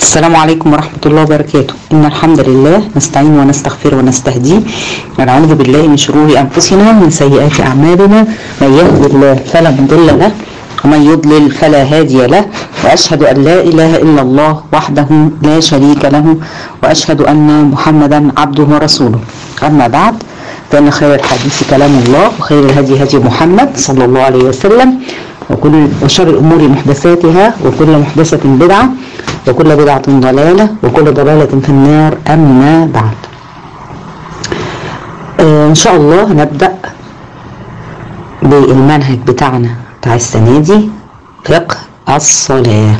السلام عليكم ورحمة الله وبركاته إن الحمد لله نستعين ونستغفر ونستهديه ونعوذ بالله من شرور أنفسنا ومن سيئات أعمالنا من يهد الله فلا مضل له ومن يضلل فلا هادي له وأشهد أن لا إله إلا الله وحده لا شريك له وأشهد أن محمدا عبده ورسوله أما بعد فإن خير الحديث كلام الله وخير الهدي هدي محمد صلى الله عليه وسلم وكل وشر الأمور محدثاتها وكل محدثة بدعة وكل بدعة ضلالة وكل ضلالة في النار أما بعد آه إن شاء الله نبدأ بالمنهج بتاعنا بتاع السنة دي فقه الصلاة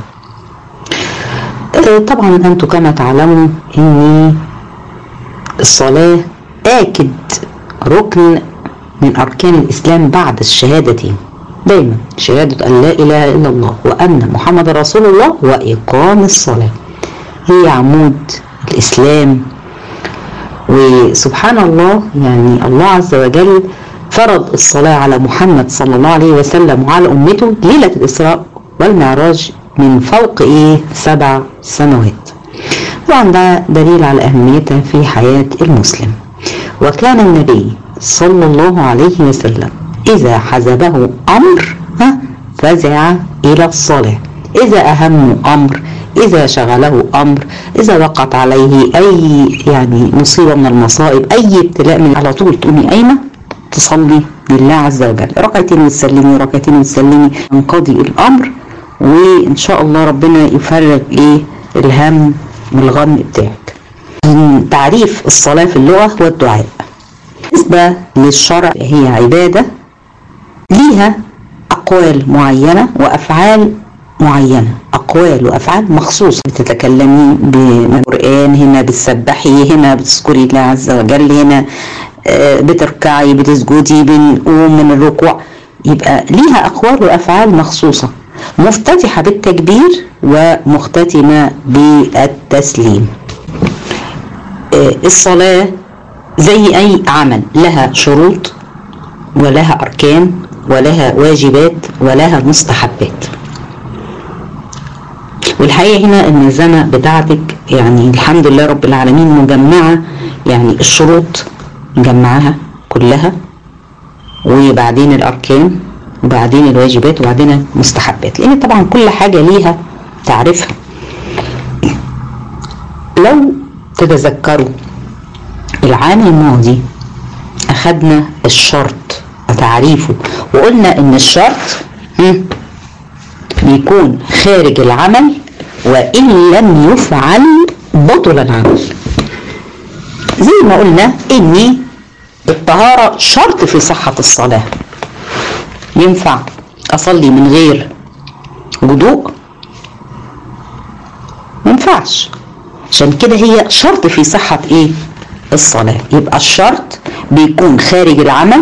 آه طبعا أنتم كما تعلموا أن الصلاة آكد ركن من أركان الإسلام بعد الشهادتين دايما شهادة أن لا إله إلا الله وأن محمد رسول الله وإقام الصلاة هي عمود الإسلام وسبحان الله يعني الله عز وجل فرض الصلاة على محمد صلى الله عليه وسلم وعلى أمته ليلة الإسراء والمعراج من فوق إيه سبع سنوات طبعا ده دليل على أهميتها في حياة المسلم وكان النبي صلى الله عليه وسلم إذا حزبه أمر فزع إلى الصلاة إذا أهم أمر إذا شغله أمر إذا وقعت عليه أي يعني مصيبة من المصائب أي ابتلاء من على طول تقومي قايمة تصلي لله عز وجل ركعتين وتسلمي ركعتين وتسلمي ينقضي الأمر وإن شاء الله ربنا يفرغ إيه الهم والغم بتاعك تعريف الصلاة في اللغة هو الدعاء بالنسبة للشرع هي عبادة ليها أقوال معينة وأفعال معينة أقوال وأفعال مخصوصة بتتكلمي بالقرآن هنا بتسبحي هنا بتذكري الله عز وجل هنا بتركعي بتسجدي بنقوم من الركوع يبقى ليها أقوال وأفعال مخصوصة مفتتحة بالتكبير ومختتمة بالتسليم الصلاة زي أي عمل لها شروط ولها أركان ولها واجبات ولها مستحبات والحقيقة هنا الميزانة بتاعتك يعني الحمد لله رب العالمين مجمعة يعني الشروط مجمعها كلها وبعدين الأركان وبعدين الواجبات وبعدين المستحبات لأن طبعا كل حاجة ليها تعرفها لو تتذكروا العام الماضي أخدنا الشرط وتعريفه وقلنا ان الشرط بيكون خارج العمل وان لم يفعل بطل العمل زي ما قلنا ان الطهارة شرط في صحة الصلاة ينفع اصلي من غير وضوء ما ينفعش عشان كده هي شرط في صحة ايه الصلاة يبقى الشرط بيكون خارج العمل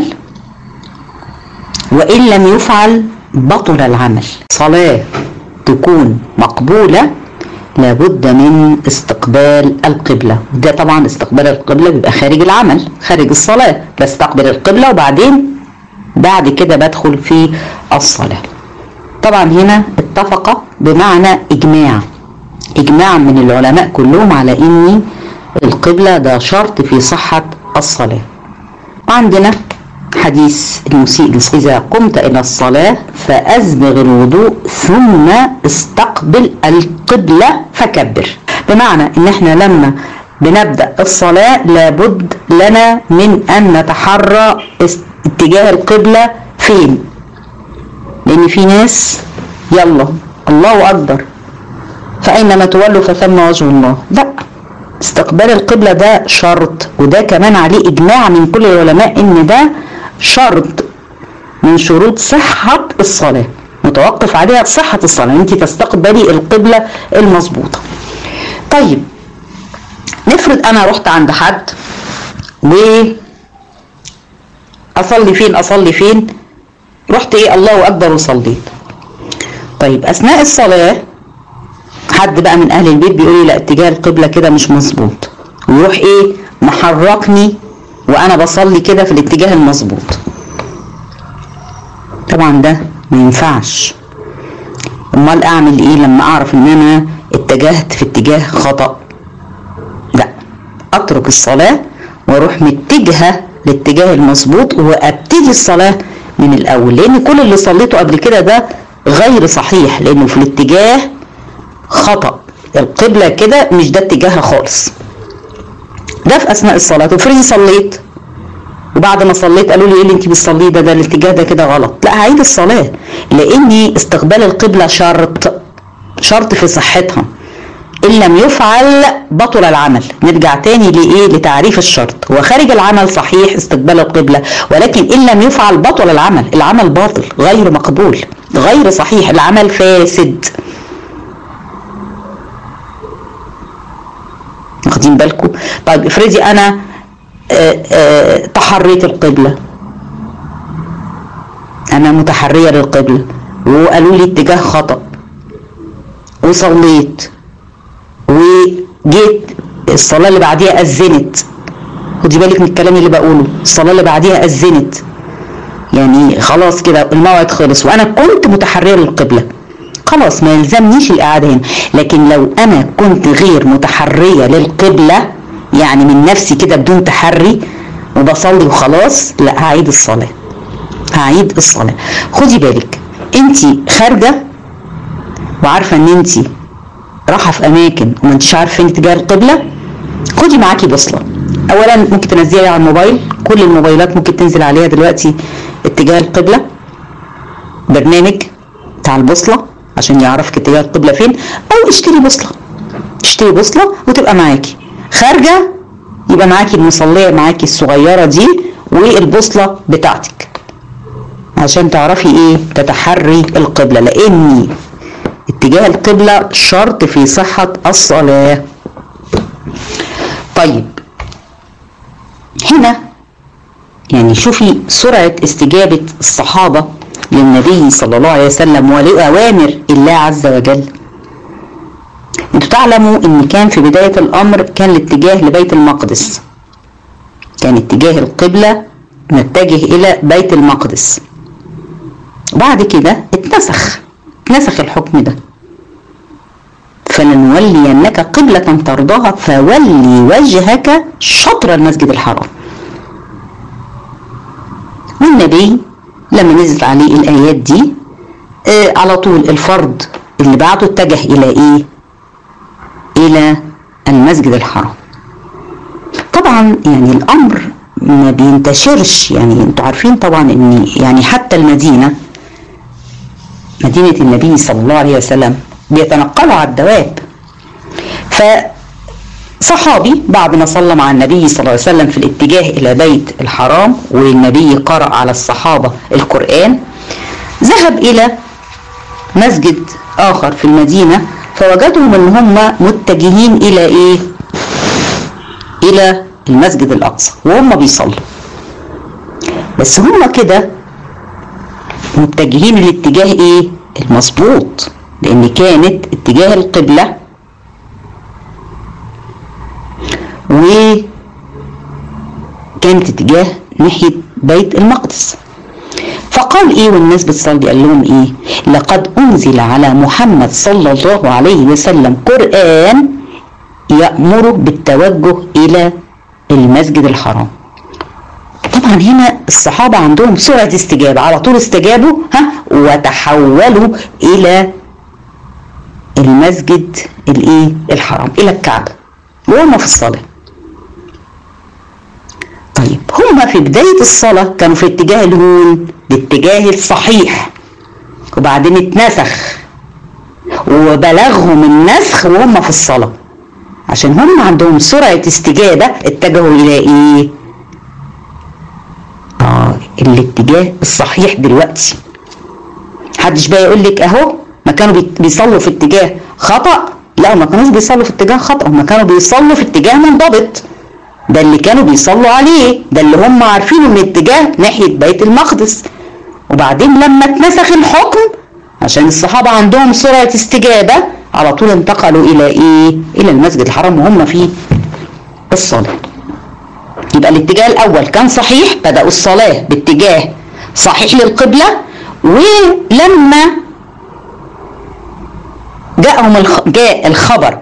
وإن لم يفعل بطل العمل صلاة تكون مقبولة لابد من استقبال القبلة ده طبعا استقبال القبلة بيبقى خارج العمل خارج الصلاة بستقبل القبلة وبعدين بعد كده بدخل في الصلاة طبعا هنا اتفق بمعنى إجماع إجماع من العلماء كلهم على إن القبلة ده شرط في صحة الصلاة وعندنا حديث المسيء إذا قمت إلى الصلاة فأسبغ الوضوء ثم استقبل القبلة فكبر بمعنى إن إحنا لما بنبدأ الصلاة لابد لنا من أن نتحرى اتجاه القبلة فين لأن في ناس يلا الله أكبر فأينما تولوا فثم وجه الله لا استقبال القبلة ده شرط وده كمان عليه إجماع من كل العلماء إن ده شرط من شروط صحة الصلاة متوقف عليها صحة الصلاة انت تستقبلي القبلة المظبوطة طيب نفرض انا رحت عند حد و اصلي فين اصلي فين رحت ايه الله اكبر وصليت طيب اثناء الصلاة حد بقى من اهل البيت بيقول لي لا اتجاه القبلة كده مش مظبوط ويروح ايه محركني وانا بصلي كده في الاتجاه المظبوط طبعا ده ما ينفعش امال اعمل ايه لما اعرف ان انا اتجهت في اتجاه خطأ لا اترك الصلاة واروح متجهة الاتجاه المظبوط وابتدي الصلاة من الاول لان كل اللي صليته قبل كده ده غير صحيح لانه في الاتجاه خطأ القبلة كده مش ده اتجاهها خالص ده في اثناء الصلاة افرضي صليت وبعد ما صليت قالوا لي ايه اللي انت بتصليه ده ده الاتجاه ده كده غلط لا هعيد الصلاة لاني استقبال القبلة شرط شرط في صحتها ان لم يفعل بطل العمل نرجع تاني لايه لتعريف الشرط هو خارج العمل صحيح استقبال القبلة ولكن ان لم يفعل بطل العمل العمل باطل غير مقبول غير صحيح العمل فاسد واخدين بالكم طيب افرضي انا آآ آآ تحريت القبلة انا متحرية للقبلة وقالوا لي اتجاه خطأ وصليت وجيت الصلاة اللي بعديها أذنت خدي بالك من الكلام اللي بقوله الصلاة اللي بعديها أذنت يعني خلاص كده الموعد خلص وأنا كنت متحرية للقبلة خلاص ما يلزمنيش الإعادة هنا لكن لو أنا كنت غير متحرية للقبلة يعني من نفسي كده بدون تحري وبصلي وخلاص لا هعيد الصلاة هعيد الصلاة خدي بالك انت خارجة وعارفة ان انت رايحة في اماكن وما انتش عارفة فين اتجاه القبلة خدي معاكي بوصلة اولا ممكن تنزليها على الموبايل كل الموبايلات ممكن تنزل عليها دلوقتي اتجاه القبلة برنامج بتاع البوصلة عشان يعرفك اتجاه القبلة فين او اشتري بوصلة اشتري بوصلة وتبقى معاكي خارجة يبقى معاكي المصلية معاكي الصغيرة دي والبوصلة بتاعتك عشان تعرفي ايه تتحري القبلة لاني اتجاه القبلة شرط في صحة الصلاة طيب هنا يعني شوفي سرعة استجابة الصحابة للنبي صلى الله عليه وسلم ولأوامر الله عز وجل انتوا تعلموا ان كان في بداية الامر كان الاتجاه لبيت المقدس كان اتجاه القبلة نتجه الى بيت المقدس وبعد كده اتنسخ اتنسخ الحكم ده فلنولينك قبلة ترضاها فولي وجهك شطر المسجد الحرام والنبي لما نزلت عليه الآيات دي آه على طول الفرد اللي بعده اتجه إلى إيه؟ إلى المسجد الحرام طبعا يعني الأمر ما بينتشرش يعني انتوا عارفين طبعا ان يعني حتى المدينة مدينة النبي صلى الله عليه وسلم بيتنقلوا على الدواب فصحابي بعد ما صلى مع النبي صلى الله عليه وسلم في الاتجاه إلى بيت الحرام والنبي قرأ على الصحابة القرآن ذهب إلى مسجد آخر في المدينة فوجدهم ان هم متجهين الى ايه الى المسجد الاقصى وهم بيصلوا بس هم كده متجهين الاتجاه ايه المظبوط لان كانت اتجاه القبلة وكانت اتجاه ناحية بيت المقدس فقال ايه والناس بتصلي قال لهم ايه لقد انزل على محمد صلى الله عليه وسلم قرآن يأمر بالتوجه الى المسجد الحرام طبعا هنا الصحابة عندهم سرعة استجابة على طول استجابوا ها وتحولوا الى المسجد الايه الحرام الى الكعبة وهم في الصلاة طيب هما في بداية الصلاة كانوا في اتجاه الهون الاتجاه الصحيح وبعدين اتنسخ وبلغهم النسخ وهم في الصلاة عشان هم عندهم سرعة استجابة اتجهوا إلى إيه؟ آه الاتجاه الصحيح دلوقتي محدش بقى يقول لك أهو ما كانوا بيصلوا في اتجاه خطأ لا ما كانوش بيصلوا في اتجاه خطأ هم كانوا بيصلوا في اتجاه منضبط ده اللي كانوا بيصلوا عليه ده اللي هم عارفينه من اتجاه ناحية بيت المقدس وبعدين لما اتنسخ الحكم عشان الصحابة عندهم سرعة استجابة على طول انتقلوا إلى إيه؟ إلى المسجد الحرام وهم في الصلاة يبقى الاتجاه الأول كان صحيح بدأوا الصلاة باتجاه صحيح للقبلة ولما جاءهم الخ... جاء الخبر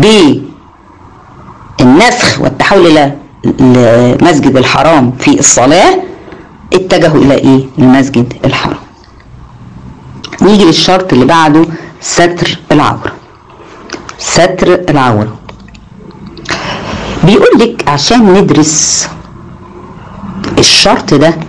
بالنسخ والتحول الى المسجد الحرام في الصلاة اتجهوا الى ايه المسجد الحرام نيجي للشرط اللي بعده ستر العورة ستر العورة بيقول لك عشان ندرس الشرط ده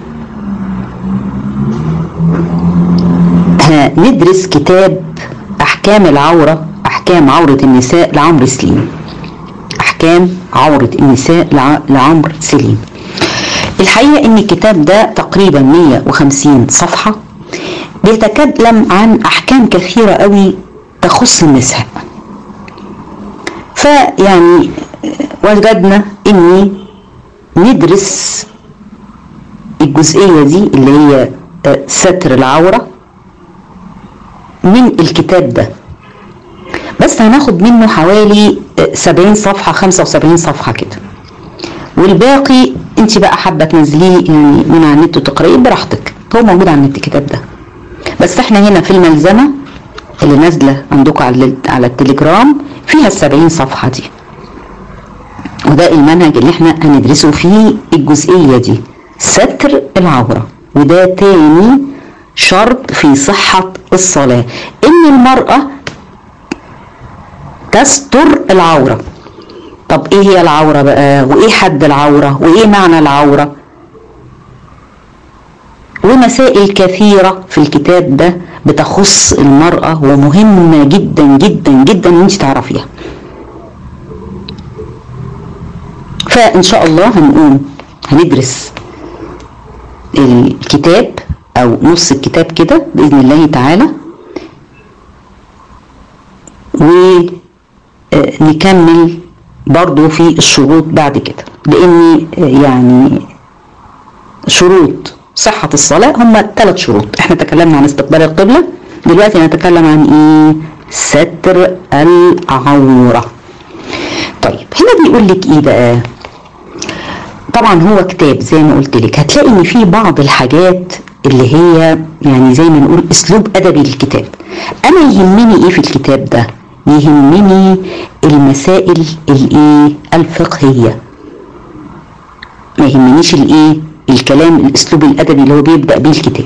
هندرس كتاب احكام العورة احكام عورة النساء لعمرو سليم احكام عورة النساء لعمرو سليم الحقيقة ان الكتاب ده تقريبا 150 صفحة بيتكلم عن احكام كثيرة قوي تخص النساء فيعني وجدنا اني ندرس الجزئية دي اللي هي ستر العورة من الكتاب ده بس هناخد منه حوالي 70 صفحة 75 صفحة كده والباقي انت بقى حابة تنزليه يعني من على النت وتقرأيه براحتك هو موجود على النت الكتاب ده بس احنا هنا في الملزمة اللي نازلة عندكم على على التليجرام فيها السبعين صفحة دي وده المنهج اللي احنا هندرسه فيه الجزئية دي ستر العورة وده تاني شرط في صحة الصلاة ان المرأة تستر العورة طب ايه هي العورة بقى وايه حد العورة وايه معنى العورة ومسائل كثيرة في الكتاب ده بتخص المرأة ومهمة جدا جدا جدا ان انت تعرفيها فان شاء الله هنقوم هندرس الكتاب او نص الكتاب كده باذن الله تعالى ونكمل برضو في الشروط بعد كده لان يعني شروط صحة الصلاة هم ثلاث شروط احنا تكلمنا عن استقبال القبلة دلوقتي هنتكلم عن ايه ستر العورة طيب هنا بيقول لك ايه بقى طبعا هو كتاب زي ما قلت لك هتلاقي ان في بعض الحاجات اللي هي يعني زي ما نقول اسلوب ادبي للكتاب انا يهمني ايه في الكتاب ده يهمني المسائل الايه الفقهيه ما يهمنيش الايه الكلام الاسلوب الادبي اللي هو بيبدا بيه الكتاب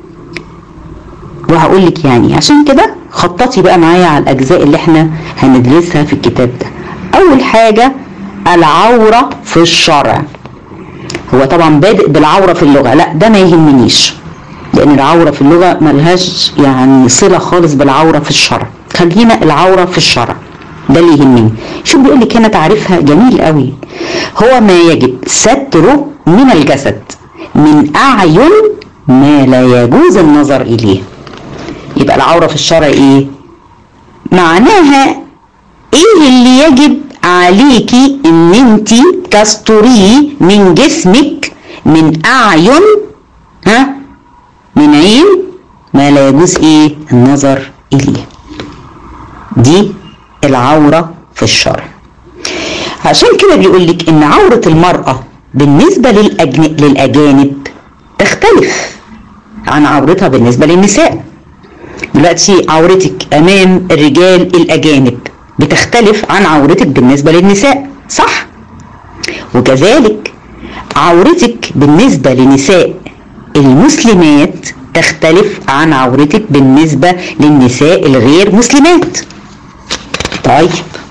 وهقول لك يعني عشان كده خططي بقى معايا على الاجزاء اللي احنا هندرسها في الكتاب ده اول حاجه العوره في الشرع هو طبعا بادئ بالعوره في اللغه لا ده ما يهمنيش لان العوره في اللغه ملهاش يعني صله خالص بالعوره في الشرع خلينا العوره في الشرع ده اللي يهمني شوف بيقول لك هنا تعريفها جميل قوي هو ما يجب ستره من الجسد من اعين ما لا يجوز النظر اليه يبقى العوره في الشرع ايه معناها ايه اللي يجب عليكي ان انت تستريه من جسمك من اعين ها من عين ما لا يجوز ايه النظر اليه دي العورة في الشرع عشان كده بيقول لك ان عورة المرأة بالنسبة للأجن... للأجانب تختلف عن عورتها بالنسبة للنساء دلوقتي عورتك أمام الرجال الأجانب بتختلف عن عورتك بالنسبة للنساء صح؟ وكذلك عورتك بالنسبة لنساء المسلمات تختلف عن عورتك بالنسبة للنساء الغير مسلمات طيب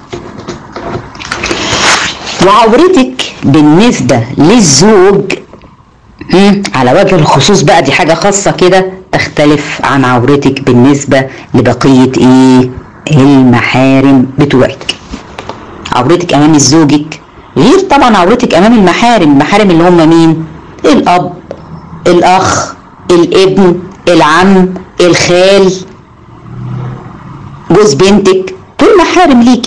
وعورتك بالنسبة للزوج على وجه الخصوص بقى دي حاجة خاصة كده تختلف عن عورتك بالنسبة لبقية ايه المحارم بتوعك عورتك امام زوجك غير طبعا عورتك امام المحارم المحارم اللي هم مين الاب الاخ الابن العم الخال جوز بنتك دول محارم ليكي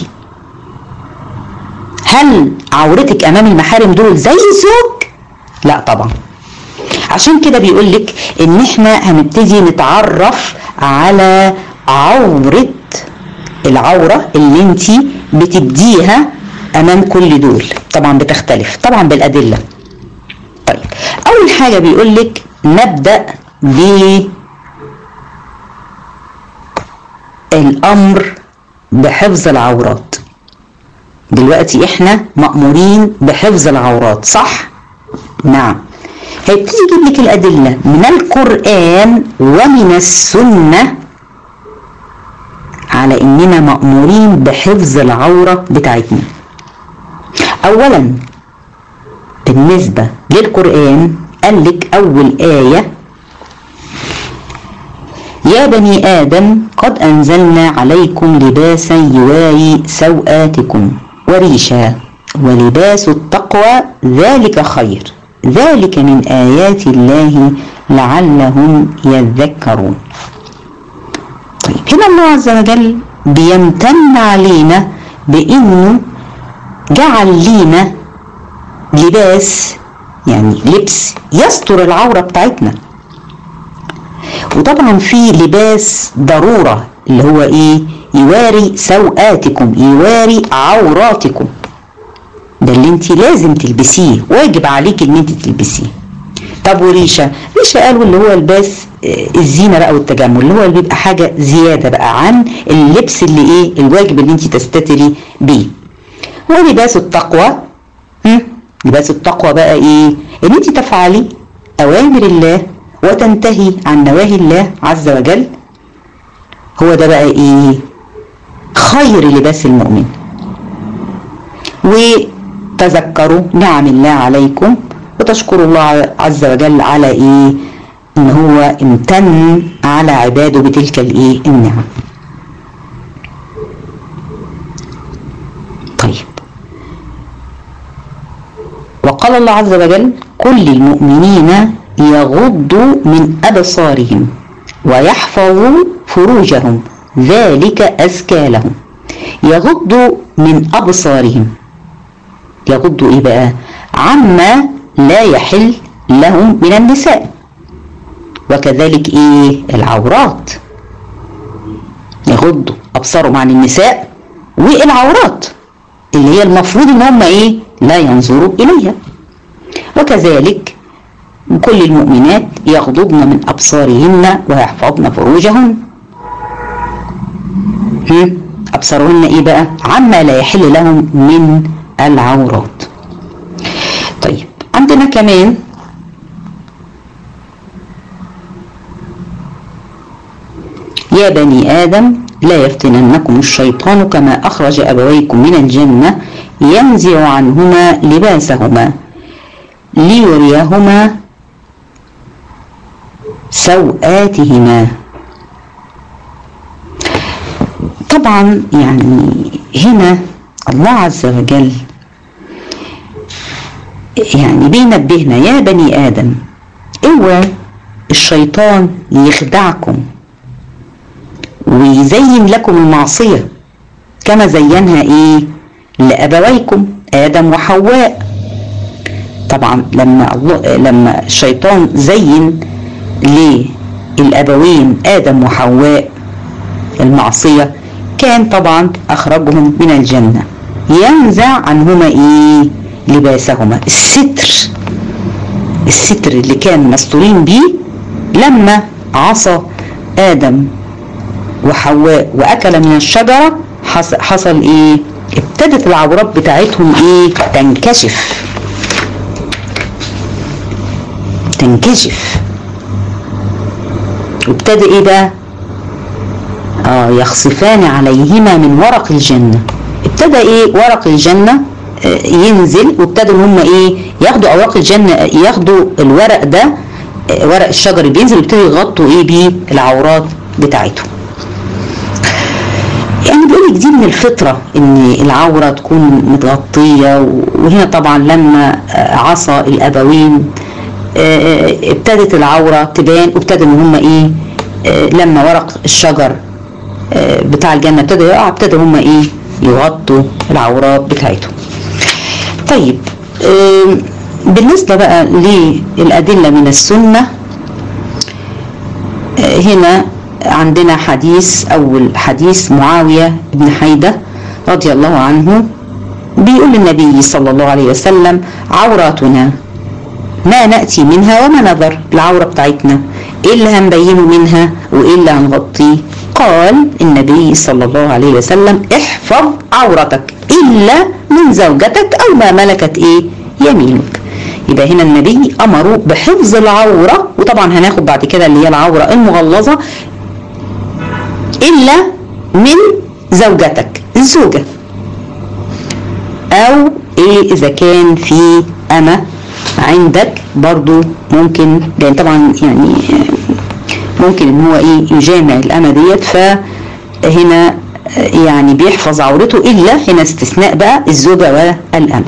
هل عورتك امام المحارم دول زي الزوج لا طبعا عشان كده بيقول لك ان احنا هنبتدي نتعرف على عورة العورة اللي انت بتبديها امام كل دول طبعا بتختلف طبعا بالادلة طيب اول حاجة بيقول لك نبدأ ب الامر بحفظ العورات دلوقتي احنا مأمورين بحفظ العورات صح؟ نعم هيبتدي يجيب لك الأدلة من القرآن ومن السنة على إننا مأمورين بحفظ العورة بتاعتنا أولا بالنسبة للقرآن قال لك أول آية يا بني آدم قد أنزلنا عليكم لباسا يواري سوآتكم وريشا ولباس التقوى ذلك خير ذلك من آيات الله لعلهم يذكرون طيب هنا الله عز وجل بيمتن علينا بأنه جعل لينا لباس يعني لبس يستر العورة بتاعتنا وطبعا في لباس ضرورة اللي هو ايه يواري سوآتكم يواري عوراتكم ده اللي انت لازم تلبسيه واجب عليك ان انت تلبسيه طب وريشة ريشة قالوا اللي هو لباس الزينة بقى والتجمل اللي هو بيبقى حاجة زيادة بقى عن اللبس اللي ايه الواجب اللي انت تستتري بيه ولباس التقوى هم؟ لباس التقوى بقى ايه ان انت تفعلي اوامر الله وتنتهي عن نواهي الله عز وجل هو ده بقى ايه خير لباس المؤمن وتذكروا نعم الله عليكم وتشكروا الله عز وجل على ايه ان هو امتن على عباده بتلك الايه النعم طيب وقال الله عز وجل كل المؤمنين يغضوا من أبصارهم ويحفظوا فروجهم ذلك أزكى لهم يغضوا من أبصارهم يغضوا إيه بقى عما لا يحل لهم من النساء وكذلك إيه العورات يغضوا أبصارهم عن النساء والعورات اللي هي المفروض ان هم ايه لا ينظروا اليها وكذلك كل المؤمنات يغضضن من ابصارهن ويحفظن فروجهن ابصارهن ايه بقى عما لا يحل لهم من العورات طيب عندنا كمان يا بني ادم لا يفتننكم الشيطان كما أخرج أبويكم من الجنة ينزع عنهما لباسهما ليريهما سوآتهما طبعا يعني هنا الله عز وجل يعني بينبهنا يا بني آدم اوعى الشيطان يخدعكم ويزين لكم المعصية كما زينها ايه لأبويكم آدم وحواء طبعا لما الله لما الشيطان زين للأبوين آدم وحواء المعصية كان طبعا أخرجهم من الجنة ينزع عنهما ايه لباسهما الستر الستر اللي كان مستورين بيه لما عصى آدم وحواء واكل من الشجرة حصل, حصل ايه ابتدت العورات بتاعتهم ايه تنكشف تنكشف وابتدى ايه بقى اه يخصفان عليهما من ورق الجنة ابتدى ايه ورق الجنة آه ينزل وابتدوا ان هم ايه ياخدوا اوراق الجنة ياخدوا الورق ده آه ورق الشجر اللي بينزل ويبتدوا يغطوا ايه بيه العورات بتاعتهم يعني بيقول لك دي من الفطرة ان العورة تكون متغطية وهنا طبعا لما عصى الابوين ابتدت العورة تبان وابتدى ان هم ايه لما ورق الشجر بتاع الجنة ابتدى يقع ابتدى هم ايه يغطوا العورات بتاعتهم طيب بالنسبة بقى للأدلة من السنة هنا عندنا حديث أول حديث معاوية بن حيدة رضي الله عنه بيقول النبي صلى الله عليه وسلم عوراتنا ما نأتي منها وما نذر العورة بتاعتنا ايه اللي هنبينه منها وايه اللي هنغطيه قال النبي صلى الله عليه وسلم احفظ عورتك إلا من زوجتك أو ما ملكت إيه يمينك يبقى هنا النبي أمره بحفظ العورة وطبعا هناخد بعد كده اللي هي العورة المغلظة إلا من زوجتك الزوجة أو إيه إذا كان في أمة عندك برضو ممكن لأن طبعا يعني ممكن ان هو ايه يجامع الامه ديت فهنا يعني بيحفظ عورته الا هنا استثناء بقى الزوجه والامه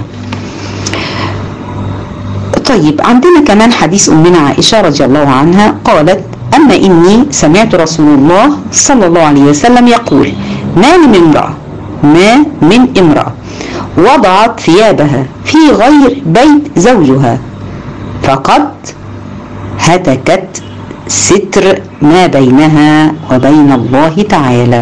طيب عندنا كمان حديث امنا عائشه رضي الله عنها قالت اما اني سمعت رسول الله صلى الله عليه وسلم يقول ما من امراه ما من امراه وضعت ثيابها في غير بيت زوجها فقد هتكت ستر ما بينها وبين الله تعالى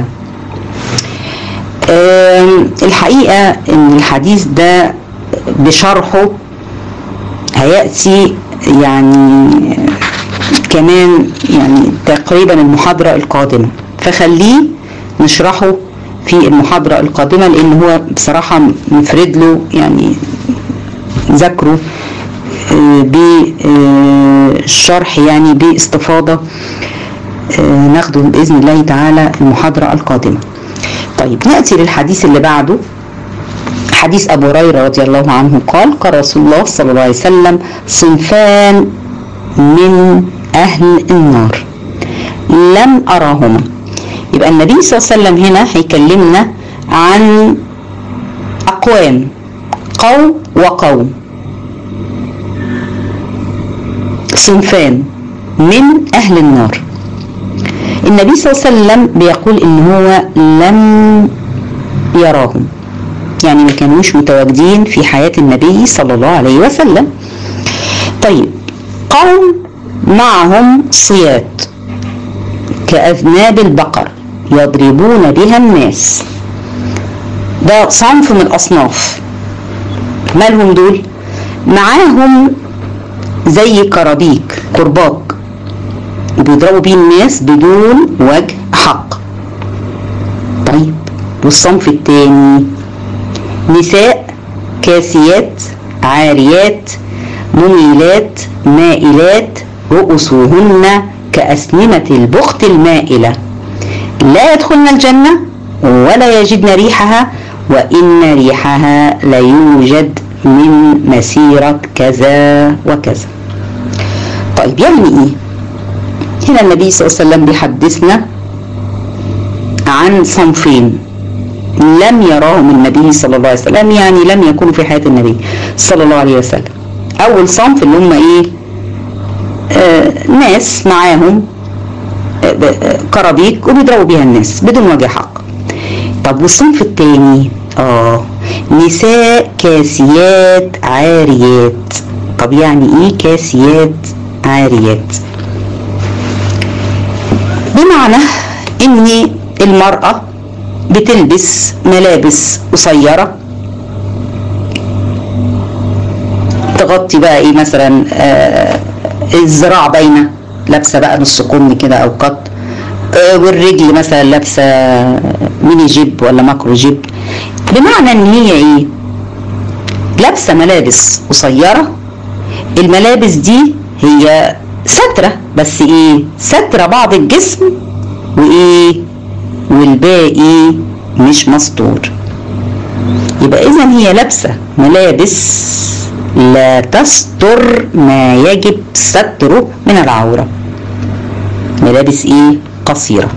الحقيقة ان الحديث ده بشرحه هيأتي يعني كمان يعني تقريبا المحاضرة القادمة فخليه نشرحه في المحاضرة القادمة لان هو بصراحة مفرد له يعني ذكره بالشرح يعني باستفاضة ناخده بإذن الله تعالى المحاضرة القادمة طيب نأتي للحديث اللي بعده حديث أبو هريرة رضي الله عنه قال قال رسول الله صلى الله عليه وسلم صنفان من أهل النار لم أراهما يبقى النبي صلى الله عليه وسلم هنا هيكلمنا عن أقوام قوم وقوم صنفان من أهل النار النبي صلى الله عليه وسلم بيقول إن هو لم يراهم يعني ما كانوش متواجدين في حياة النبي صلى الله عليه وسلم طيب قوم معهم صياد كأذناب البقر يضربون بها الناس ده صنف من الأصناف مالهم دول معاهم زي كرابيك كرباج وبيضربوا بيه الناس بدون وجه حق طيب والصنف التاني نساء كاسيات عاريات مميلات مائلات رؤوسهن كأسنمة البخت المائلة لا يدخلن الجنة ولا يجدن ريحها وإن ريحها ليوجد من مسيرة كذا وكذا طيب يعني ايه هنا النبي صلى الله عليه وسلم بيحدثنا عن صنفين لم يراهم النبي صلى الله عليه وسلم يعني لم يكونوا في حياة النبي صلى الله عليه وسلم اول صنف اللي هم ايه آه ناس معاهم آه كرابيك وبيضربوا بيها الناس بدون وجه حق طب والصنف التاني اه نساء كاسيات عاريات طب يعني ايه كاسيات عاريات بمعنى ان المرأة بتلبس ملابس قصيرة تغطي بقى ايه مثلا آه الذراع باينة لابسة بقى نص كم كده او قط آه والرجل مثلا لابسة ميني جيب ولا ماكرو جيب بمعنى ان هي ايه لابسه ملابس قصيره الملابس دي هي سترة بس ايه سترة بعض الجسم وايه والباقي مش مستور يبقى اذا هي لابسه ملابس لا تستر ما يجب ستره من العوره ملابس ايه قصيره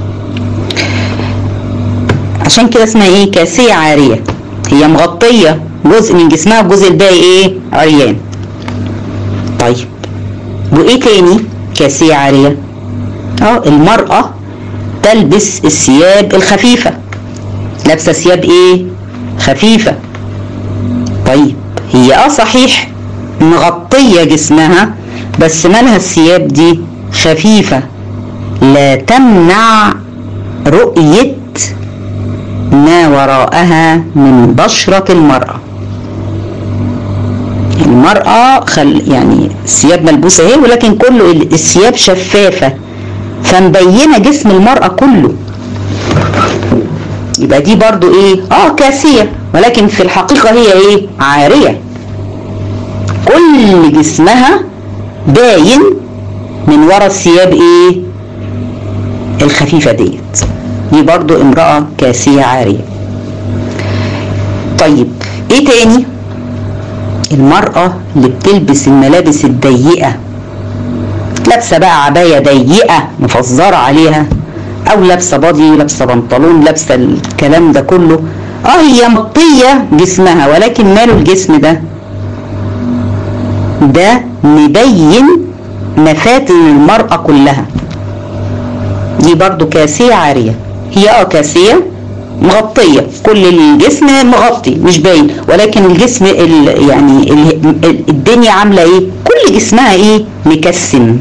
عشان كده اسمها ايه كاسية عارية هي مغطية جزء من جسمها والجزء الباقي ايه عريان طيب وايه تاني كاسية عارية اه المرأة تلبس الثياب الخفيفة لابسة ثياب ايه خفيفة طيب هي اه صحيح مغطية جسمها بس مالها الثياب دي خفيفة لا تمنع رؤية ما وراءها من بشرة المرأة المرأة خل يعني الثياب ملبوسة اهي ولكن كله الثياب شفافة فمبينة جسم المرأة كله يبقى دي برضو ايه اه كاسية ولكن في الحقيقة هي ايه عارية كل جسمها باين من ورا الثياب ايه الخفيفة ديت دي برضو امرأة كاسية عارية طيب ايه تاني المرأة اللي بتلبس الملابس الضيقة لابسة بقى عباية ضيقة مفزرة عليها او لابسة بادي لابسة بنطلون لابسة الكلام ده كله اه هي مطية جسمها ولكن ماله الجسم ده ده مبين مفاتن المرأة كلها دي برضو كاسية عارية هي اه كاسية مغطية كل الجسم مغطي مش باين ولكن الجسم ال يعني ال الدنيا عاملة ايه كل جسمها ايه مكسم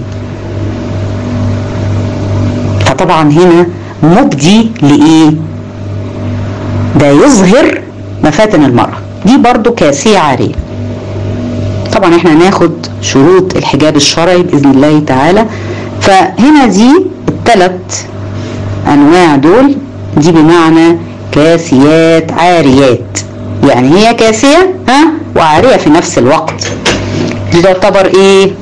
فطبعا هنا مبدي لايه ده يظهر مفاتن المرأة دي برضو كاسية عارية طبعا احنا هناخد شروط الحجاب الشرعي بإذن الله تعالى فهنا دي الثلاث أنواع دول دي بمعنى كاسيات عاريات يعني هي كاسية ها وعارية في نفس الوقت دي تعتبر ايه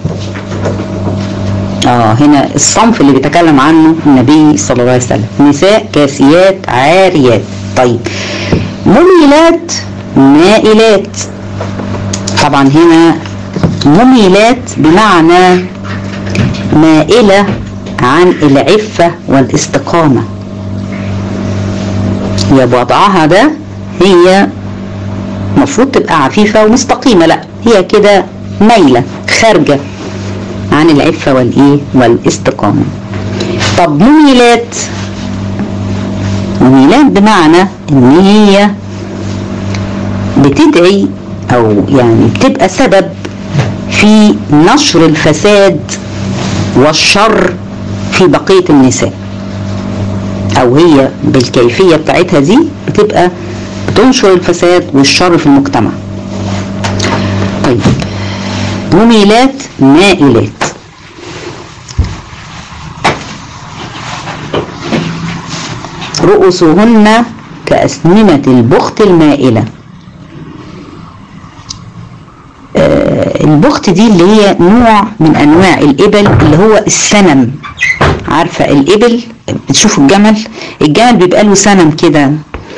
اه هنا الصنف اللي بيتكلم عنه النبي صلى الله عليه وسلم نساء كاسيات عاريات طيب مميلات مائلات طبعا هنا مميلات بمعنى مائلة عن العفة والاستقامة هي بوضعها ده هي المفروض تبقى عفيفة ومستقيمة لا هي كده مايلة خارجة عن العفة والايه والاستقامة طب مميلات مميلات بمعنى ان هي بتدعي او يعني بتبقى سبب في نشر الفساد والشر في بقية النساء او هي بالكيفية بتاعتها دي بتبقى بتنشر الفساد والشر في المجتمع طيب مميلات مائلات رؤوسهن كأسنمة البخت المائلة آه البخت دي اللي هي نوع من أنواع الإبل اللي هو السنم عارفة الإبل بتشوفوا الجمل الجمل بيبقى له سنم كده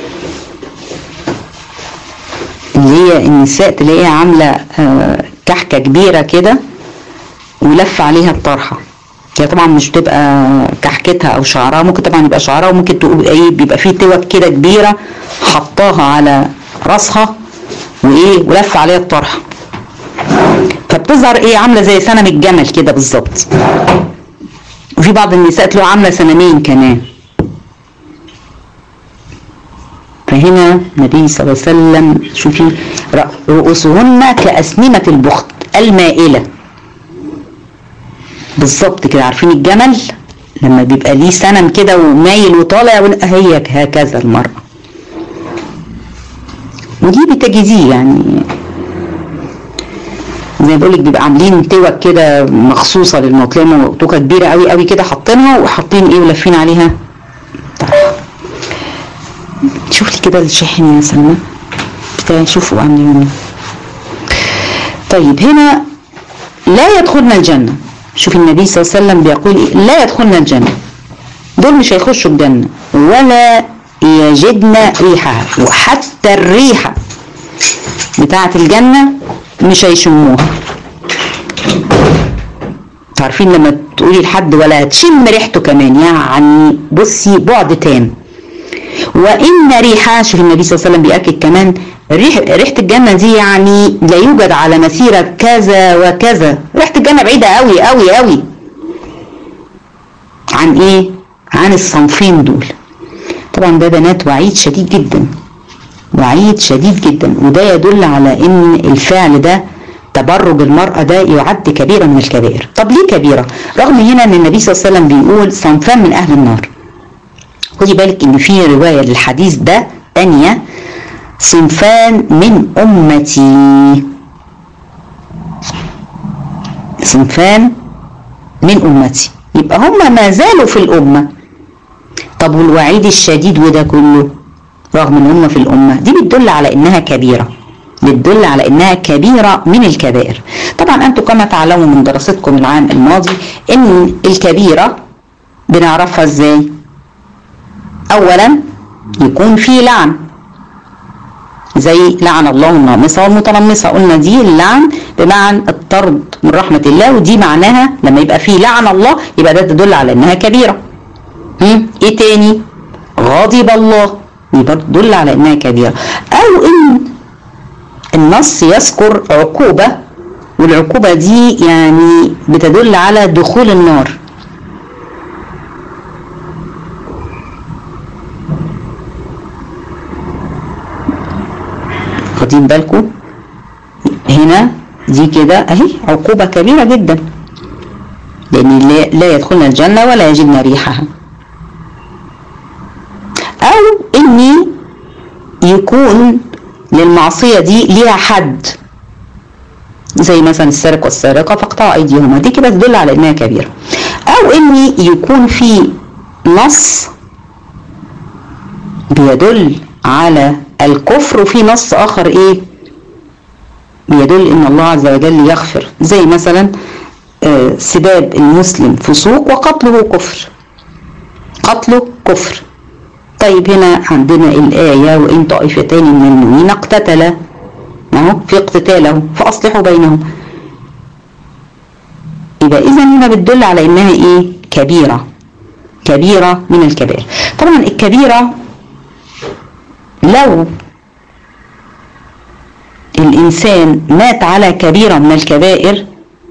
اللي هي النساء تلاقيها عاملة آه كحكة كبيرة كده ولف عليها الطرحة هي طبعا مش بتبقى كحكتها او شعرها ممكن طبعا يبقى شعرها وممكن تبقى ايه بيبقى فيه توك كده كبيره حطاها على راسها وايه ولف عليها الطرحه فبتظهر ايه عامله زي سنم الجمل كده بالظبط وفي بعض النساء تلاقوا عامله سنمين كمان فهنا النبي صلى الله عليه وسلم شوفي رؤوسهن كأسنمة البخت المائلة بالظبط كده عارفين الجمل لما بيبقى ليه سنم كده ومايل وطالع هي هكذا المرأة ودي بتجديه يعني زي ما بقول لك بيبقى عاملين توك كده مخصوصه للمطلمه توكه كبيره قوي قوي كده حاطينها وحاطين ايه ولافين عليها طرحه شوف لي كده الشاحن يا سلمى بتاعي شوفوا عاملين طيب هنا لا يدخلن الجنه شوف النبي صلى الله عليه وسلم بيقول إيه؟ لا يدخلن الجنة دول مش هيخشوا الجنة ولا يجدن ريحها وحتى الريحة بتاعة الجنة مش هيشموها عارفين لما تقولي لحد ولا تشم ريحته كمان يعني بصي بعد تام وان ريحها شوف النبي صلى الله عليه وسلم بيأكد كمان ريح ريحه الجنه دي يعني لا يوجد على مسيره كذا وكذا ريحه الجنه بعيده قوي قوي قوي عن ايه عن الصنفين دول طبعا ده بنات وعيد شديد جدا وعيد شديد جدا وده يدل على ان الفعل ده تبرج المرأة ده يعد كبيرة من الكبائر طب ليه كبيرة رغم هنا ان النبي صلى الله عليه وسلم بيقول صنفان من اهل النار خدي بالك ان في رواية للحديث ده تانية صنفان من امتي صنفان من امتي يبقى هم ما زالوا في الامة طب والوعيد الشديد وده كله رغم ان هم في الامه دي بتدل على انها كبيره بتدل على انها كبيره من الكبائر طبعا انتم كما تعلموا من دراستكم العام الماضي ان الكبيره بنعرفها ازاي اولا يكون في لعن زي لعن الله النامصة والمتنمصة قلنا دي اللعن بمعنى الطرد من رحمة الله ودي معناها لما يبقى في لعن الله يبقى ده تدل على انها كبيرة هم؟ ايه تاني غضب الله دي برضه تدل على انها كبيرة او ان النص يذكر عقوبة والعقوبة دي يعني بتدل على دخول النار واخدين بالكم هنا دي كده اهي عقوبة كبيرة جدا لان لا يدخلن الجنة ولا يجدن ريحها او اني يكون للمعصية دي ليها حد زي مثلا السارق والسارقة فاقطعوا ايديهما دي كده تدل على انها كبيرة او اني يكون في نص بيدل على الكفر وفي نص اخر ايه بيدل ان الله عز وجل يغفر زي مثلا آه سباب المسلم فسوق وقتله كفر قتله كفر طيب هنا عندنا الآية وإن طائفتان من المؤمنين اقتتلا اهو في اقتتاله فأصلحوا بينهم يبقى إذا هنا بتدل على إنها إيه كبيرة كبيرة من الكبائر طبعا الكبيرة لو الإنسان مات على كبيرة من الكبائر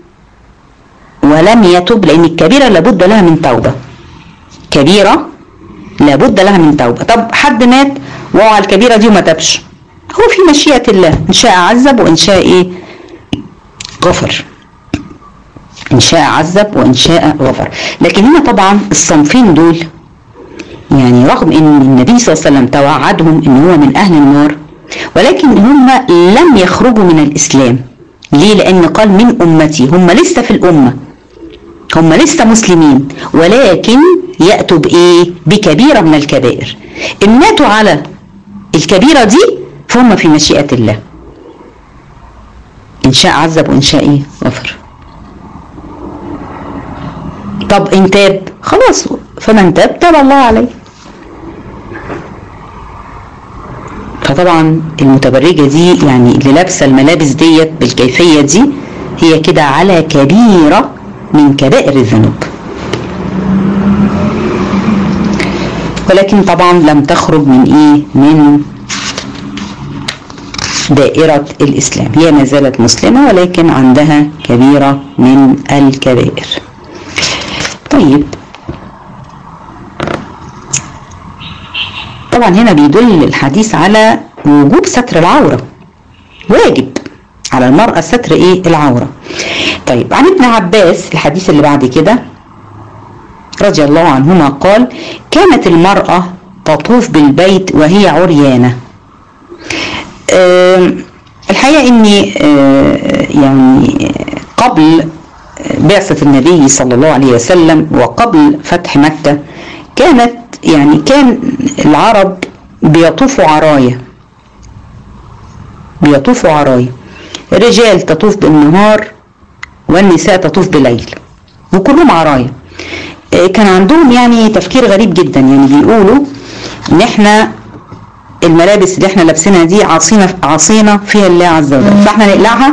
ولم يتب لأن الكبيرة لابد لها من توبة كبيرة لابد لها من توبة طب حد مات وهو على الكبيرة دي وما تبش هو في مشيئة الله إن شاء عذب وإن شاء إيه غفر إن شاء عذب وإن شاء غفر لكن هنا طبعا الصنفين دول يعني رغم ان النبي صلى الله عليه وسلم توعدهم ان هو من اهل النار ولكن هم لم يخرجوا من الاسلام ليه لان قال من امتي هم لسه في الامه هم لسه مسلمين ولكن ياتوا بايه بكبيره من الكبائر ان ماتوا على الكبيره دي فهم في مشيئه الله ان شاء عذب وان شاء ايه غفر طب ان تاب خلاص فمن تاب تاب الله عليه فطبعا المتبرجة دي يعني اللي لابسة الملابس ديت بالكيفية دي هي كده على كبيرة من كبائر الذنوب ولكن طبعا لم تخرج من ايه من دائرة الإسلام هي ما زالت مسلمة ولكن عندها كبيرة من الكبائر طيب طبعا هنا بيدل الحديث على وجوب ستر العورة واجب على المرأة ستر ايه العورة طيب عن ابن عباس الحديث اللي بعد كده رضي الله عنهما قال كانت المرأة تطوف بالبيت وهي عريانة أه الحقيقة اني أه يعني قبل بعثة النبي صلى الله عليه وسلم وقبل فتح مكة كانت يعني كان العرب بيطوفوا عرايا بيطوفوا عرايا الرجال تطوف بالنهار والنساء تطوف بالليل وكلهم عرايا كان عندهم يعني تفكير غريب جدا يعني بيقولوا ان احنا الملابس اللي احنا لابسينها دي عصينا عصينا فيها الله عز وجل فاحنا نقلعها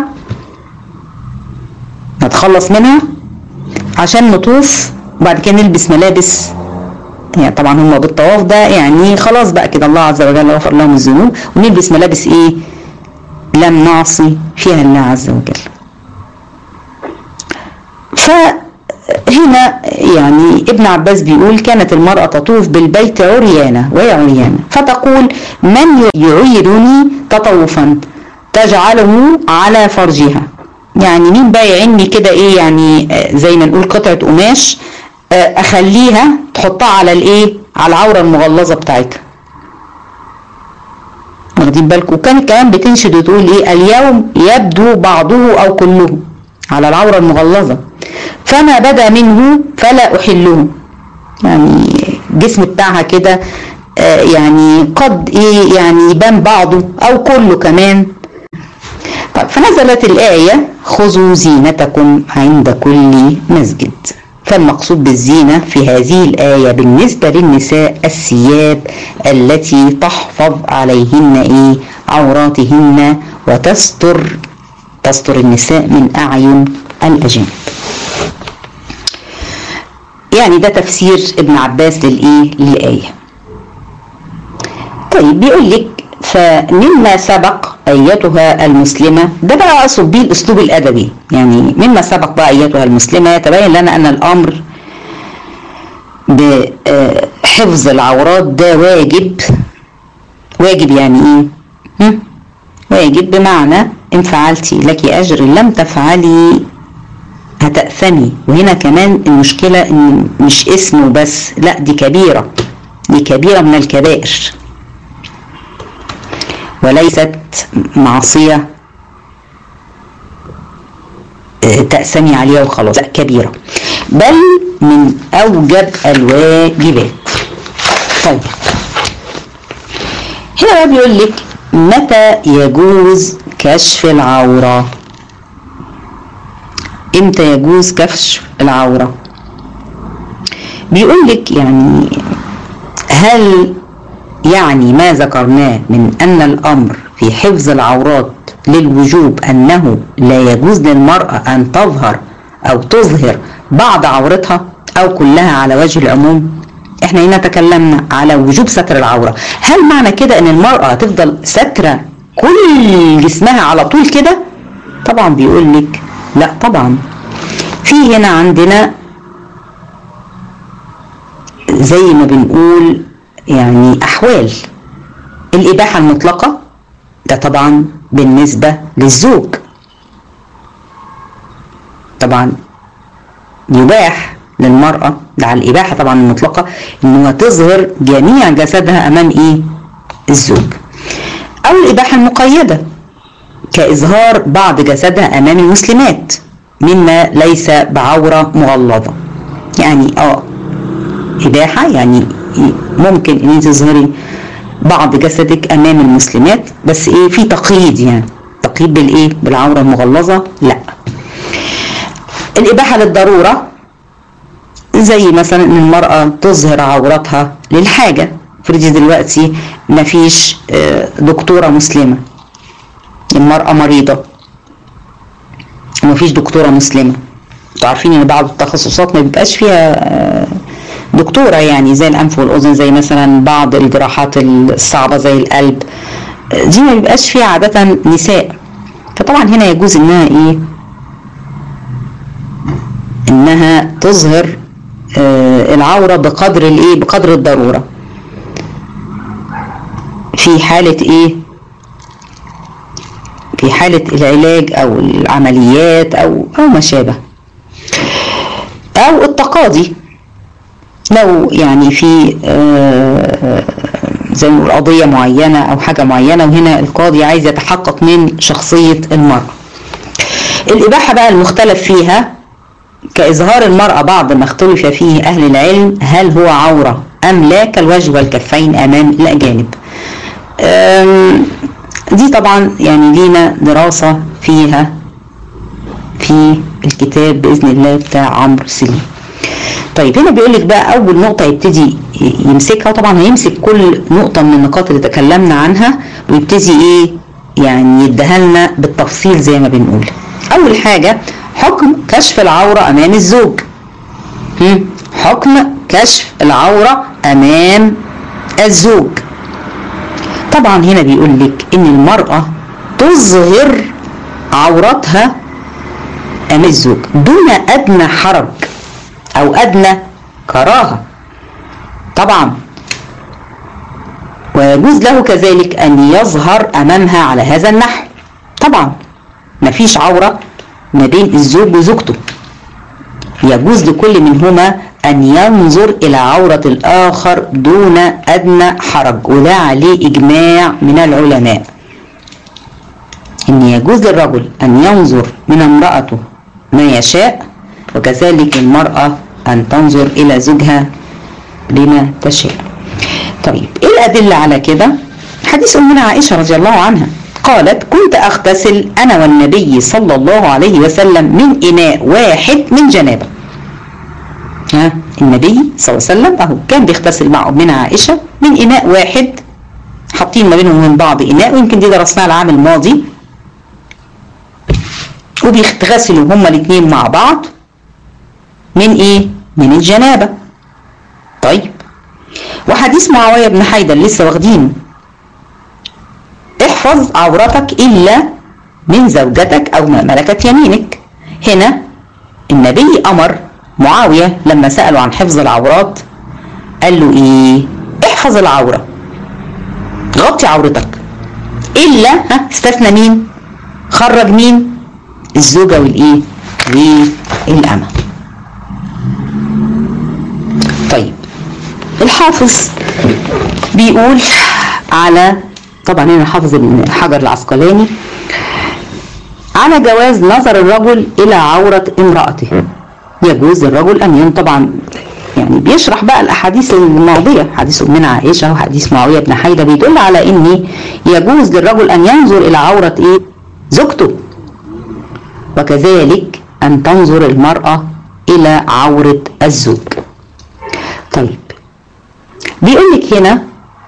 نتخلص منها عشان نطوف وبعد كده نلبس ملابس يعني طبعا هم بالطواف ده يعني خلاص بقى كده الله عز وجل غفر لهم الذنوب ونلبس ملابس ايه لم نعصي فيها الله عز وجل فهنا يعني ابن عباس بيقول كانت المرأة تطوف بالبيت عريانة وهي عريانة فتقول من يعيرني تطوفا تجعله على فرجها يعني مين بقى يعني كده ايه يعني زي ما نقول قطعة قماش اخليها تحطها على الايه على العوره المغلظه بتاعتها واخدين بالكم وكانت كمان بتنشد وتقول ايه اليوم يبدو بعضه او كله على العوره المغلظه فما بدا منه فلا احله يعني الجسم بتاعها كده آه يعني قد ايه يعني يبان بعضه او كله كمان طيب فنزلت الآية خذوا زينتكم عند كل مسجد فالمقصود بالزينة في هذه الآية بالنسبة للنساء الثياب التي تحفظ عليهن إيه عوراتهن وتستر تستر النساء من أعين الأجانب يعني ده تفسير ابن عباس للإيه للآية طيب بيقول لك فمما سبق أيتها المسلمة ده بقى أقصد بيه الأسلوب الأدبي يعني مما سبق بقى أيتها المسلمة يتبين لنا أن الأمر بحفظ العورات ده واجب واجب يعني إيه؟ هم؟ واجب بمعنى إن فعلتي لك أجر لم تفعلي هتأثمي وهنا كمان المشكلة إن مش اسمه بس لا دي كبيرة دي كبيرة من الكبائر وليست معصية تأسمي عليها وخلاص لا كبيرة بل من أوجب الواجبات طيب هنا بقى بيقول لك متى يجوز كشف العورة امتى يجوز كشف العورة بيقول لك يعني هل يعني ما ذكرناه من أن الأمر في حفظ العورات للوجوب أنه لا يجوز للمرأة أن تظهر أو تظهر بعض عورتها أو كلها على وجه العموم احنا هنا تكلمنا على وجوب ستر العورة هل معنى كده ان المرأة تفضل سترة كل جسمها على طول كده طبعا بيقول لك لا طبعا في هنا عندنا زي ما بنقول يعني أحوال الإباحة المطلقة ده طبعا بالنسبة للزوج طبعا يباح للمرأة ده على الإباحة طبعا المطلقة إنها تظهر جميع جسدها أمام إيه الزوج أو الإباحة المقيدة كإظهار بعض جسدها أمام المسلمات مما ليس بعورة مغلظة يعني اه إباحة يعني ممكن ان انت تظهري بعض جسدك امام المسلمات بس ايه في تقييد يعني تقييد بالايه بالعوره المغلظه لا الاباحه للضروره زي مثلا ان المراه تظهر عورتها للحاجه افرضي دلوقتي مفيش دكتوره مسلمه المراه مريضه ومفيش دكتوره مسلمه انتوا عارفين ان بعض التخصصات ما بيبقاش فيها دكتورة يعني زي الأنف والأذن زي مثلا بعض الجراحات الصعبة زي القلب دي ما بيبقاش فيها عادة نساء فطبعا هنا يجوز إنها إيه إنها تظهر آه العورة بقدر الإيه بقدر الضرورة في حالة إيه في حالة العلاج أو العمليات أو أو ما شابه أو التقاضي لو يعني في زي ما نقول قضية معينة أو حاجة معينة وهنا القاضي عايز يتحقق من شخصية المرأة الإباحة بقى المختلف فيها كإظهار المرأة بعض ما اختلف فيه أهل العلم هل هو عورة أم لا كالوجه والكفين أمام الأجانب دي طبعا يعني لينا دراسة فيها في الكتاب بإذن الله بتاع عمرو سليم طيب هنا بيقول لك بقى اول نقطه يبتدي يمسكها طبعا هيمسك كل نقطه من النقاط اللي تكلمنا عنها ويبتدي ايه يعني يديها لنا بالتفصيل زي ما بنقول اول حاجه حكم كشف العوره امام الزوج حكم كشف العوره امام الزوج طبعا هنا بيقول لك ان المراه تظهر عورتها امام الزوج دون ادنى حرج او ادنى كراهه طبعا ويجوز له كذلك ان يظهر امامها على هذا النحو طبعا مفيش عوره ما بين الزوج وزوجته يجوز لكل منهما ان ينظر الى عوره الاخر دون ادنى حرج وده عليه اجماع من العلماء ان يجوز للرجل ان ينظر من امراته ما يشاء وكذلك المراه ان تنظر الى زوجها بما تشاء طيب ايه الادله على كده حديث امنا عائشه رضي الله عنها قالت كنت اغتسل انا والنبي صلى الله عليه وسلم من اناء واحد من جنابه ها النبي صلى الله عليه وسلم اهو كان بيغتسل مع امنا عائشه من اناء واحد حاطين ما بينهم وبين بعض اناء ويمكن دي درسناها العام الماضي وبيغتسلوا هما الاثنين مع بعض من ايه من الجنابه طيب وحديث معاويه بن حيدر لسه واخدينه احفظ عورتك الا من زوجتك او ما ملكت يمينك هنا النبي امر معاويه لما سالوا عن حفظ العورات قال له ايه احفظ العوره غطي عورتك الا ها استثنى مين خرج مين الزوجه والايه والامه طيب الحافظ بيقول على طبعا هنا حافظ ابن حجر العسقلاني على جواز نظر الرجل الى عورة امرأته يجوز للرجل ان ين طبعا يعني بيشرح بقى الاحاديث الماضيه حديث امنا عائشه وحديث معاويه بن حيده بيدل على ان يجوز للرجل ان ينظر الى عوره ايه زوجته وكذلك ان تنظر المراه الى عوره الزوج طيب بيقول لك هنا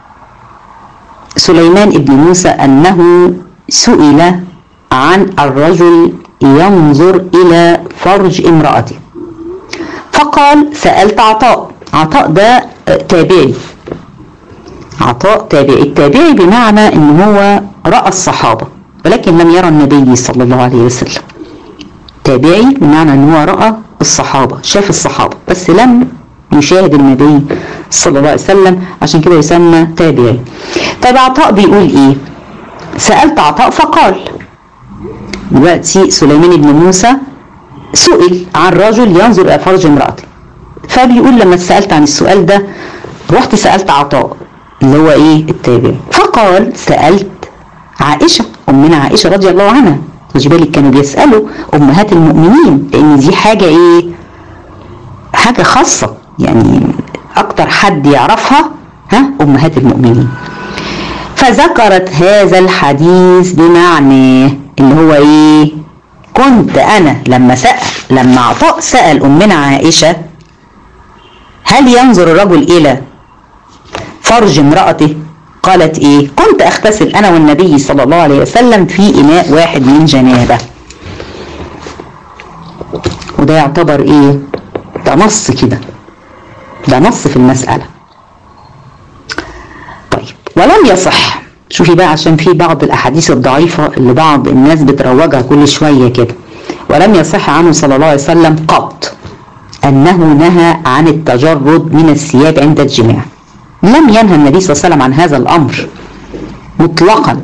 سليمان ابن موسى انه سئل عن الرجل ينظر الى فرج امراته فقال سالت عطاء عطاء ده تابعي عطاء تابعي التابعي بمعنى ان هو راى الصحابه ولكن لم يرى النبي صلى الله عليه وسلم تابعي بمعنى ان هو راى الصحابه شاف الصحابه بس لم يشاهد النبي صلى الله عليه وسلم عشان كده يسمى تابعي طيب عطاء بيقول ايه سألت عطاء فقال دلوقتي سليمان بن موسى سئل عن رجل ينظر الى فرج امرأته فبيقول لما سألت عن السؤال ده رحت سألت عطاء اللي هو ايه التابعي فقال سألت عائشة أمنا عائشة رضي الله عنها خدي بالك كانوا بيسألوا أمهات المؤمنين لأن دي حاجة ايه حاجة خاصة يعني اكتر حد يعرفها ها امهات المؤمنين فذكرت هذا الحديث بمعناه اللي هو ايه كنت انا لما سأل لما عطاء سأل امنا عائشة هل ينظر الرجل الى فرج امرأته قالت ايه كنت اغتسل انا والنبي صلى الله عليه وسلم في اناء واحد من جنابه وده يعتبر ايه ده نص كده ده نص في المسألة طيب ولم يصح شوفي بقى عشان في بعض الأحاديث الضعيفة اللي بعض الناس بتروجها كل شوية كده ولم يصح عنه صلى الله عليه وسلم قط أنه نهى عن التجرد من الثياب عند الجماع لم ينهى النبي صلى الله عليه وسلم عن هذا الأمر مطلقا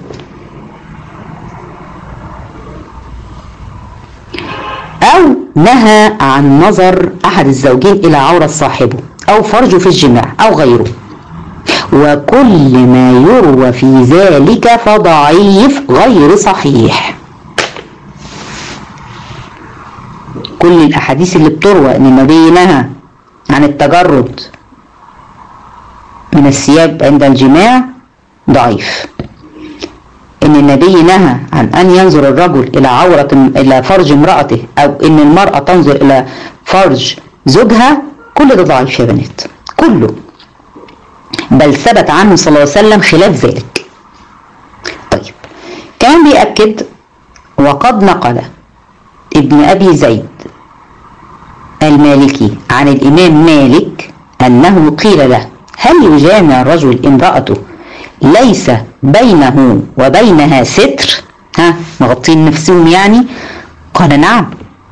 أو نهى عن نظر أحد الزوجين إلى عورة صاحبه أو فرجه في الجماع أو غيره وكل ما يروى في ذلك فضعيف غير صحيح كل الأحاديث اللي بتروى أن النبي نهى عن التجرد من الثياب عند الجماع ضعيف ان النبي نهى عن ان ينظر الرجل الى عورة الى فرج امرأته او ان المرأة تنظر الى فرج زوجها كل ده ضعيف يا بنات كله بل ثبت عنه صلى الله عليه وسلم خلاف ذلك طيب كمان بيأكد وقد نقل ابن ابي زيد المالكي عن الامام مالك انه قيل له هل يجامع الرجل امرأته ليس بينه وبينها ستر ها مغطين نفسهم يعني قال نعم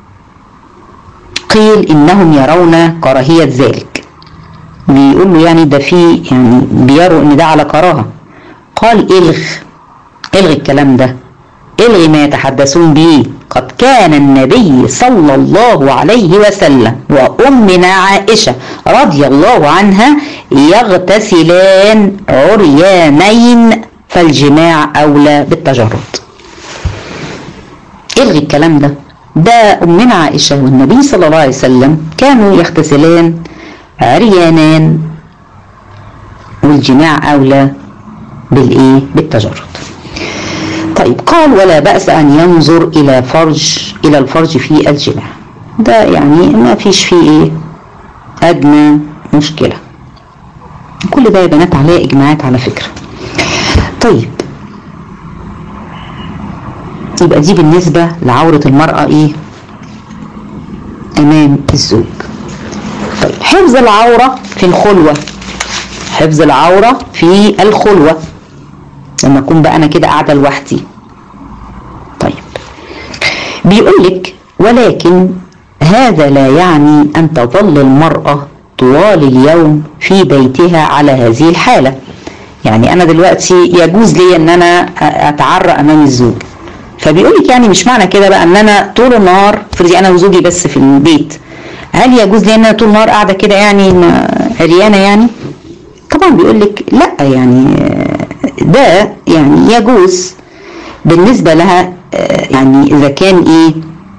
قيل انهم يرون كراهية ذلك بيقول له يعني ده في يعني بيروا ان ده على كراهة قال الغ الغي الكلام ده الغي ما يتحدثون به قد كان النبي صلى الله عليه وسلم وأمنا عائشة رضي الله عنها يغتسلان عريانين فالجماع أولى بالتجرد الغي الكلام ده ده أمنا عائشة والنبي صلى الله عليه وسلم كانوا يغتسلان عريانان والجماع أولى بالإيه بالتجرد طيب قال ولا بأس أن ينظر إلى فرج إلى الفرج في الجماع ده يعني ما فيش فيه إيه أدنى مشكلة كل ده يا بنات عليه إجماعات على فكرة طيب يبقى دي بالنسبة لعورة المرأة إيه أمام الزوج طيب حفظ العورة في الخلوة حفظ العورة في الخلوة لما أكون بقى أنا كده قاعدة لوحدي طيب بيقول لك ولكن هذا لا يعني أن تظل المرأة طوال اليوم في بيتها على هذه الحالة يعني أنا دلوقتي يجوز لي أن أنا أتعرى أمام الزوج فبيقول لك يعني مش معنى كده بقى ان انا طول النهار افرضي انا وزوجي بس في البيت هل يجوز لي ان انا طول النهار قاعده كده يعني عريانه يعني طبعا بيقول لك لا يعني ده يعني يجوز بالنسبه لها يعني اذا كان ايه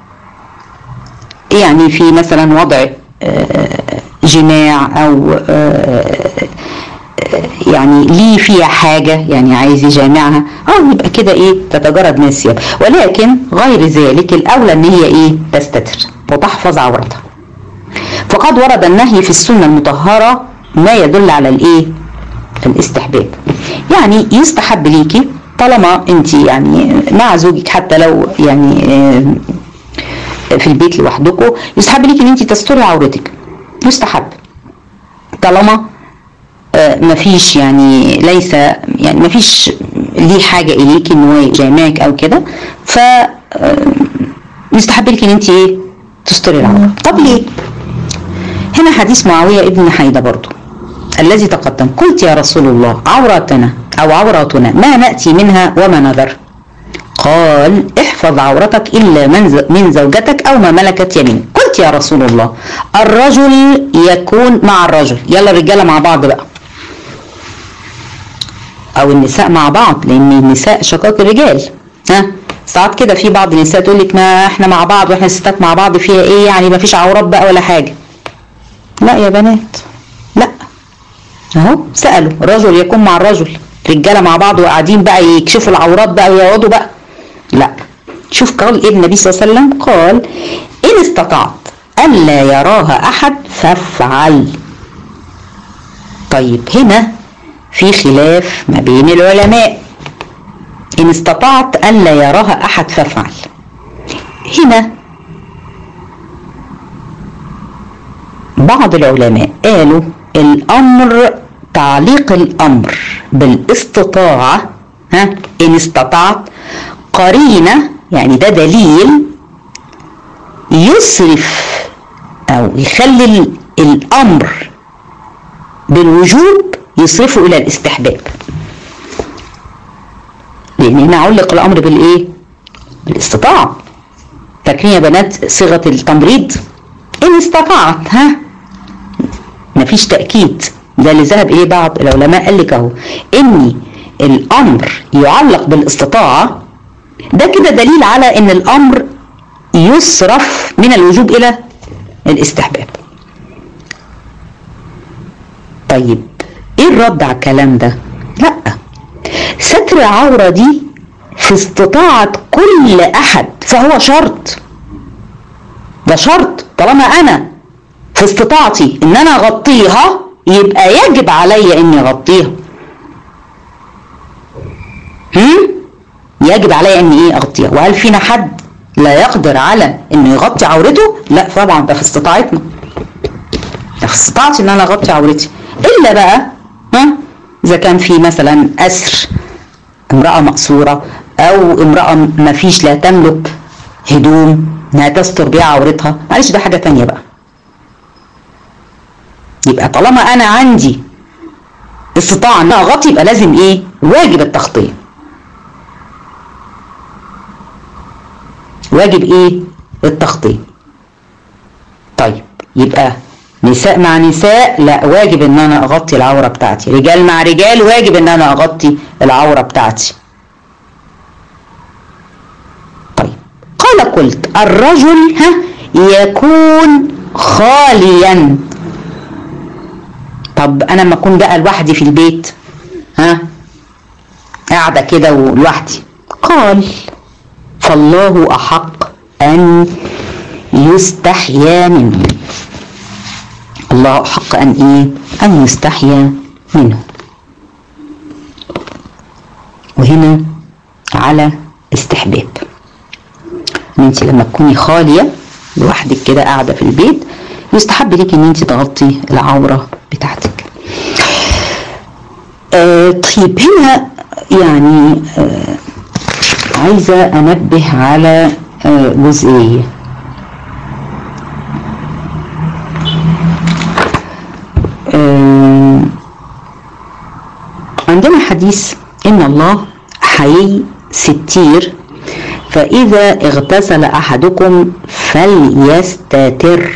يعني في مثلا وضع جماع او يعني ليه فيها حاجة يعني عايز يجامعها اه يبقى كده ايه تتجرد من الثياب ولكن غير ذلك الاولى ان هي ايه تستتر وتحفظ عورتها فقد ورد النهي في السنة المطهرة ما يدل على الايه الاستحباب يعني يستحب ليكي طالما انت يعني مع زوجك حتى لو يعني في البيت لوحدكم يستحب ليكي ان انت تستري عورتك يستحب طالما ما فيش يعني ليس يعني ما فيش ليه حاجة إليك إن هو يجامعك أو كده ف يستحب لك إن أنت إيه تستري العورة طب ليه؟ هنا حديث معاوية ابن حيدة برضو الذي تقدم قلت يا رسول الله عوراتنا أو عوراتنا ما نأتي منها وما نذر قال احفظ عورتك إلا من, من زوجتك أو ما ملكت يمينك قلت يا رسول الله الرجل يكون مع الرجل يلا الرجالة مع بعض بقى او النساء مع بعض لان النساء شقاق الرجال ها ساعات كده في بعض النساء تقول لك ما احنا مع بعض واحنا ستات مع بعض فيها ايه يعني ما فيش عورات بقى ولا حاجه لا يا بنات لا اهو سالوا رجل يكون مع الرجل رجاله مع بعض وقاعدين بقى يكشفوا العورات بقى ويقعدوا بقى لا شوف قال ايه النبي صلى الله عليه وسلم قال ان استطعت الا يراها احد فافعل طيب هنا في خلاف ما بين العلماء إن استطعت أن لا يراها أحد فافعل هنا بعض العلماء قالوا الأمر تعليق الأمر بالاستطاعة ها إن استطعت قرينة يعني ده دليل يصرف أو يخلي الأمر بالوجوب يصرفوا الى الاستحباب لان هنا علق الامر بالايه بالاستطاعه فاكرين يا بنات صيغه التمريض ان استطعت ها مفيش تاكيد ده اللي ذهب اليه بعض العلماء قال لك اهو ان الامر يعلق بالاستطاعه ده كده دليل على ان الامر يصرف من الوجوب الى الاستحباب طيب ايه الرد على الكلام ده لا ستر العورة دي في استطاعة كل احد فهو شرط ده شرط طالما انا في استطاعتي ان انا اغطيها يبقى يجب علي اني اغطيها هم؟ يجب علي اني ايه اغطيها وهل فينا حد لا يقدر على انه يغطي عورته لا طبعا ده في استطاعتنا ده في استطاعتي ان انا اغطي عورتي الا بقى ها اذا كان في مثلا اسر امراه مقصوره او امراه ما فيش لا تملك هدوم انها تستر بيها عورتها معلش ده حاجه تانية بقى يبقى طالما انا عندي استطاعه ان اغطي يبقى لازم ايه واجب التغطيه واجب ايه التغطيه طيب يبقى نساء مع نساء لا واجب ان انا اغطي العوره بتاعتي رجال مع رجال واجب ان انا اغطي العوره بتاعتي طيب قال قلت الرجل ها يكون خاليا طب انا لما اكون بقى لوحدي في البيت ها قاعده كده ولوحدي قال فالله احق ان يستحيا منه الله احق ان ايه ان يستحيا منه وهنا على استحباب ان انت لما تكوني خاليه لوحدك كده قاعده في البيت يستحب لك ان انت تغطي العوره بتاعتك آه طيب هنا يعني آه عايزه انبه على آه جزئيه آه عندنا حديث ان الله حيي ستير فإذا اغتسل أحدكم فليستتر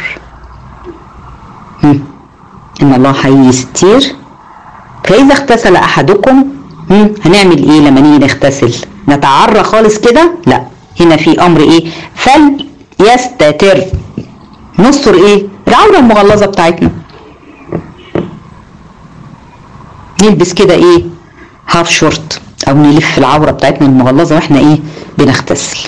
هم. إن الله حي ستير فإذا اغتسل أحدكم هم. هنعمل إيه لما نيجي نغتسل نتعرى خالص كده لا هنا في أمر إيه فليستتر نستر إيه العورة المغلظة بتاعتنا نلبس كده إيه هاف شورت او نلف العوره بتاعتنا المغلظه واحنا ايه بنغتسل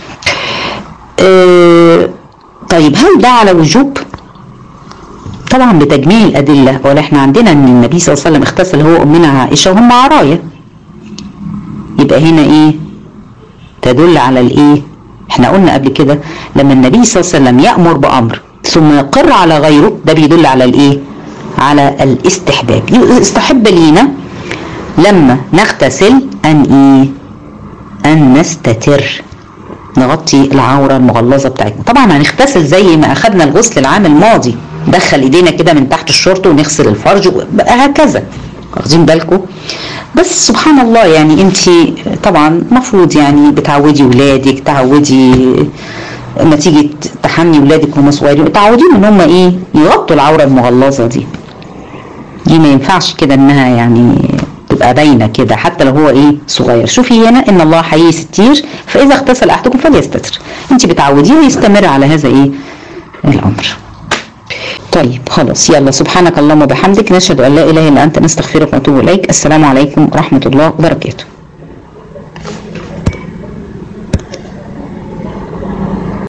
اه طيب هل ده على وجوب طبعا بتجميع الادله ولا احنا عندنا ان النبي صلى الله عليه وسلم اغتسل هو امنا عائشه وهم عرايا يبقى هنا ايه تدل على الايه احنا قلنا قبل كده لما النبي صلى الله عليه وسلم يامر بامر ثم يقر على غيره ده بيدل على الايه على الاستحباب يستحب لينا لما نغتسل ان ايه ان نستتر نغطي العورة المغلظة بتاعتنا طبعا هنغتسل زي ما اخدنا الغسل العام الماضي ندخل ايدينا كده من تحت الشورت ونغسل الفرج هكذا واخدين بالكم بس سبحان الله يعني انت طبعا مفروض يعني بتعودي ولادك تعودي لما تيجي تحمي ولادك وهم صغيرين تعوديهم ان هم ايه يغطوا العوره المغلظه دي دي ما ينفعش كده انها يعني تبقى باينه كده حتى لو هو ايه صغير شوفي هنا ان الله حي ستير فاذا اغتسل احدكم فليستتر انت بتعوديه ويستمر على هذا ايه الامر طيب خلاص يلا سبحانك اللهم وبحمدك نشهد ان لا اله الا انت نستغفرك ونتوب اليك السلام عليكم ورحمه الله وبركاته